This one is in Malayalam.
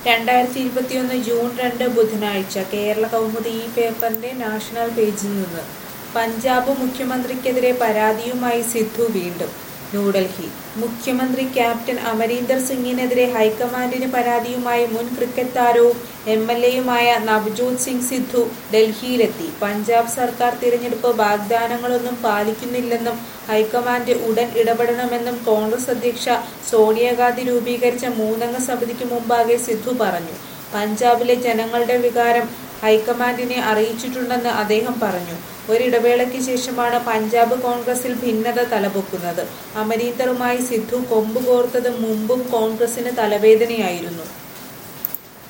രണ്ടായിരത്തി ഇരുപത്തിയൊന്ന് ജൂൺ രണ്ട് ബുധനാഴ്ച കേരള കൗമുദി ഈ പേപ്പറിന്റെ നാഷണൽ പേജിൽ നിന്ന് പഞ്ചാബ് മുഖ്യമന്ത്രിക്കെതിരെ പരാതിയുമായി സിദ്ധു വീണ്ടും ന്യൂഡൽഹി മുഖ്യമന്ത്രി ക്യാപ്റ്റൻ അമരീന്ദർ സിംഗിനെതിരെ ഹൈക്കമാൻഡിന് പരാതിയുമായി മുൻ ക്രിക്കറ്റ് താരവും എം എൽ എയുമായ നവ്ജോത് സിംഗ് സിദ്ധു ഡൽഹിയിലെത്തി പഞ്ചാബ് സർക്കാർ തിരഞ്ഞെടുപ്പ് വാഗ്ദാനങ്ങളൊന്നും പാലിക്കുന്നില്ലെന്നും ഹൈക്കമാൻഡ് ഉടൻ ഇടപെടണമെന്നും കോൺഗ്രസ് അധ്യക്ഷ സോണിയാഗാന്ധി രൂപീകരിച്ച മൂന്നംഗ സമിതിക്ക് മുമ്പാകെ സിദ്ധു പറഞ്ഞു പഞ്ചാബിലെ ജനങ്ങളുടെ വികാരം ഹൈക്കമാൻഡിനെ അറിയിച്ചിട്ടുണ്ടെന്ന് അദ്ദേഹം പറഞ്ഞു ഒരിടവേളയ്ക്ക് ശേഷമാണ് പഞ്ചാബ് കോൺഗ്രസിൽ ഭിന്നത തലപൊക്കുന്നത് അമരീന്ദറുമായി സിദ്ധു കൊമ്പ് കോർത്തത് മുമ്പും കോൺഗ്രസിന് തലവേദനയായിരുന്നു